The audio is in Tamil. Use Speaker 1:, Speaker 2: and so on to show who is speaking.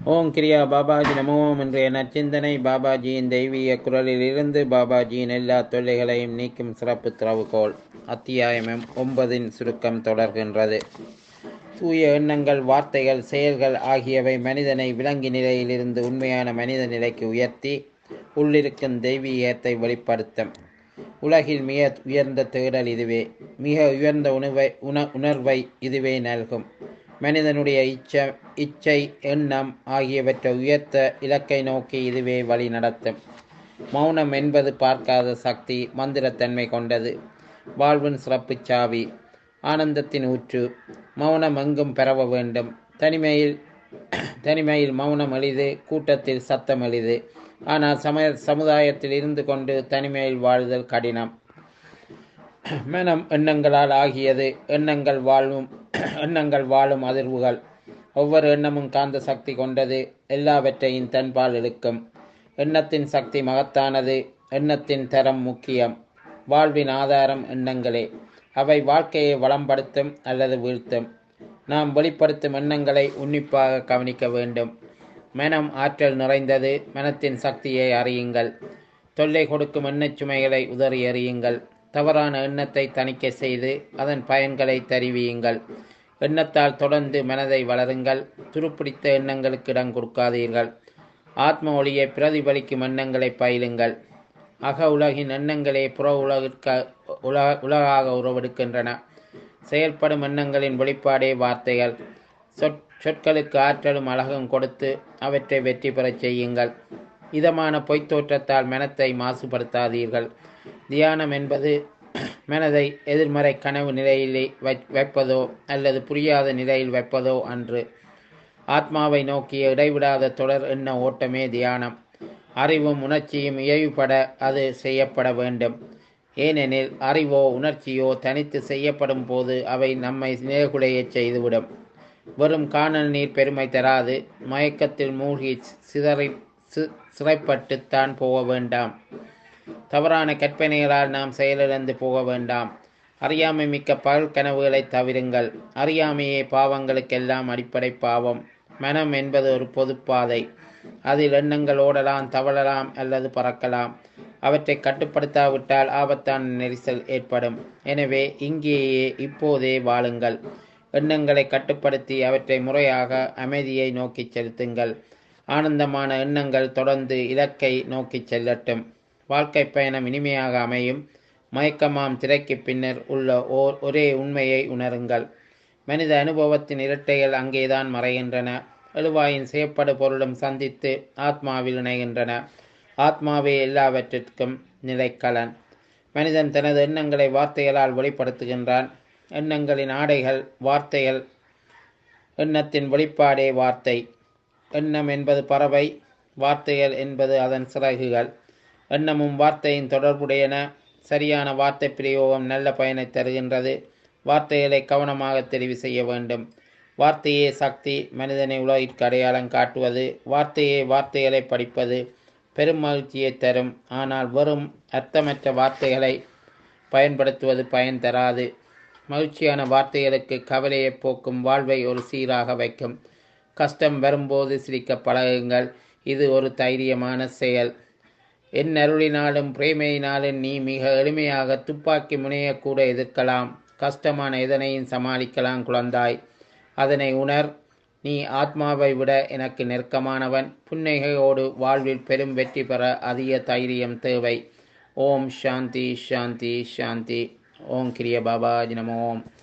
Speaker 1: ஓம் கிரியா பாபாஜி நமோ ஓம் இன்றைய நற்சிந்தனை பாபாஜியின் தெய்வீக குரலில் இருந்து பாபாஜியின் எல்லா தொல்லைகளையும் நீக்கும் சிறப்பு திறவுகோல் அத்தியாயம் ஒன்பதின் சுருக்கம் தொடர்கின்றது தூய எண்ணங்கள் வார்த்தைகள் செயல்கள் ஆகியவை மனிதனை விலங்கி நிலையிலிருந்து உண்மையான மனித நிலைக்கு உயர்த்தி உள்ளிருக்கும் தெய்வீகத்தை வெளிப்படுத்தும் உலகில் மிக உயர்ந்த தேடல் இதுவே மிக உயர்ந்த உணவை உண உணர்வை இதுவே நல்கும் மனிதனுடைய இச்ச இச்சை எண்ணம் ஆகியவற்றை உயர்த்த இலக்கை நோக்கி இதுவே வழி நடத்தும் மௌனம் என்பது பார்க்காத சக்தி மந்திரத்தன்மை கொண்டது வாழ்வின் சிறப்பு சாவி ஆனந்தத்தின் ஊற்று மௌனம் எங்கும் பரவ வேண்டும் தனிமையில் தனிமையில் மௌனம் எளிது கூட்டத்தில் சத்தம் எளிது ஆனால் சமய சமுதாயத்தில் இருந்து கொண்டு தனிமையில் வாழ்தல் கடினம் மனம் எண்ணங்களால் ஆகியது எண்ணங்கள் வாழும் எண்ணங்கள் வாழும் அதிர்வுகள் ஒவ்வொரு எண்ணமும் காந்த சக்தி கொண்டது எல்லாவற்றையும் தன்பால் இழுக்கும் எண்ணத்தின் சக்தி மகத்தானது எண்ணத்தின் தரம் முக்கியம் வாழ்வின் ஆதாரம் எண்ணங்களே அவை வாழ்க்கையை வளம்படுத்தும் அல்லது வீழ்த்தும் நாம் வெளிப்படுத்தும் எண்ணங்களை உன்னிப்பாக கவனிக்க வேண்டும் மனம் ஆற்றல் நிறைந்தது மனத்தின் சக்தியை அறியுங்கள் தொல்லை கொடுக்கும் எண்ணச் சுமைகளை உதறி எறியுங்கள் தவறான எண்ணத்தை தணிக்கை செய்து அதன் பயன்களை தெரிவியுங்கள் எண்ணத்தால் தொடர்ந்து மனதை வளருங்கள் துருப்பிடித்த எண்ணங்களுக்கு இடம் கொடுக்காதீர்கள் ஆத்ம ஒளியை பிரதிபலிக்கும் எண்ணங்களை பயிலுங்கள் அக உலகின் எண்ணங்களே புற உலகிற்க உலக உலகாக உறவெடுக்கின்றன செயல்படும் எண்ணங்களின் வெளிப்பாடே வார்த்தைகள் சொற் சொற்களுக்கு ஆற்றலும் அழகும் கொடுத்து அவற்றை வெற்றி பெறச் செய்யுங்கள் இதமான பொய்த்தோற்றத்தால் மனத்தை மாசுபடுத்தாதீர்கள் தியானம் என்பது மனதை எதிர்மறை கனவு நிலையிலே வைப்பதோ அல்லது புரியாத நிலையில் வைப்பதோ அன்று ஆத்மாவை நோக்கிய இடைவிடாத தொடர் எண்ண ஓட்டமே தியானம் அறிவும் உணர்ச்சியும் இயவுபட அது செய்யப்பட வேண்டும் ஏனெனில் அறிவோ உணர்ச்சியோ தனித்து செய்யப்படும் போது அவை நம்மை நேகுலையச் செய்துவிடும் வெறும் காணல் நீர் பெருமை தராது மயக்கத்தில் மூழ்கி சிதறி சிறைப்பட்டுத்தான் போக வேண்டாம் தவறான கற்பனைகளால் நாம் செயலிழந்து போக வேண்டாம் அறியாமை மிக்க பகல் கனவுகளை தவிருங்கள் அறியாமையே பாவங்களுக்கெல்லாம் அடிப்படை பாவம் மனம் என்பது ஒரு பொதுப்பாதை அதில் எண்ணங்கள் ஓடலாம் தவழலாம் அல்லது பறக்கலாம் அவற்றை கட்டுப்படுத்தாவிட்டால் ஆபத்தான நெரிசல் ஏற்படும் எனவே இங்கேயே இப்போதே வாழுங்கள் எண்ணங்களை கட்டுப்படுத்தி அவற்றை முறையாக அமைதியை நோக்கி செலுத்துங்கள் ஆனந்தமான எண்ணங்கள் தொடர்ந்து இலக்கை நோக்கி செல்லட்டும் வாழ்க்கை பயணம் இனிமையாக அமையும் மயக்கமாம் திரைக்கு பின்னர் உள்ள ஓர் ஒரே உண்மையை உணருங்கள் மனித அனுபவத்தின் இரட்டைகள் அங்கேதான் மறைகின்றன எழுவாயின் செய்யப்படு பொருளும் சந்தித்து ஆத்மாவில் இணைகின்றன ஆத்மாவே எல்லாவற்றிற்கும் நிலைக்கலன் மனிதன் தனது எண்ணங்களை வார்த்தைகளால் வெளிப்படுத்துகின்றான் எண்ணங்களின் ஆடைகள் வார்த்தைகள் எண்ணத்தின் வெளிப்பாடே வார்த்தை எண்ணம் என்பது பறவை வார்த்தைகள் என்பது அதன் சிறகுகள் எண்ணமும் வார்த்தையின் தொடர்புடையன சரியான வார்த்தை பிரயோகம் நல்ல பயனை தருகின்றது வார்த்தைகளை கவனமாக தெரிவு செய்ய வேண்டும் வார்த்தையே சக்தி மனிதனை உலகிற்கு அடையாளம் காட்டுவது வார்த்தையே வார்த்தைகளை படிப்பது பெரும் மகிழ்ச்சியை தரும் ஆனால் வெறும் அர்த்தமற்ற வார்த்தைகளை பயன்படுத்துவது பயன் தராது மகிழ்ச்சியான வார்த்தைகளுக்கு கவலையை போக்கும் வாழ்வை ஒரு சீராக வைக்கும் கஷ்டம் வரும்போது சிரிக்க பழகுங்கள் இது ஒரு தைரியமான செயல் என் அருளினாலும் பிரேமையினாலும் நீ மிக எளிமையாக துப்பாக்கி முனையக்கூட எதிர்க்கலாம் கஷ்டமான எதனையும் சமாளிக்கலாம் குழந்தாய் அதனை உணர் நீ ஆத்மாவை விட எனக்கு நெருக்கமானவன் புன்னகையோடு வாழ்வில் பெரும் வெற்றி பெற அதிக தைரியம் தேவை ஓம் சாந்தி சாந்தி சாந்தி ஓம் கிரிய பாபாஜி நம ஓம்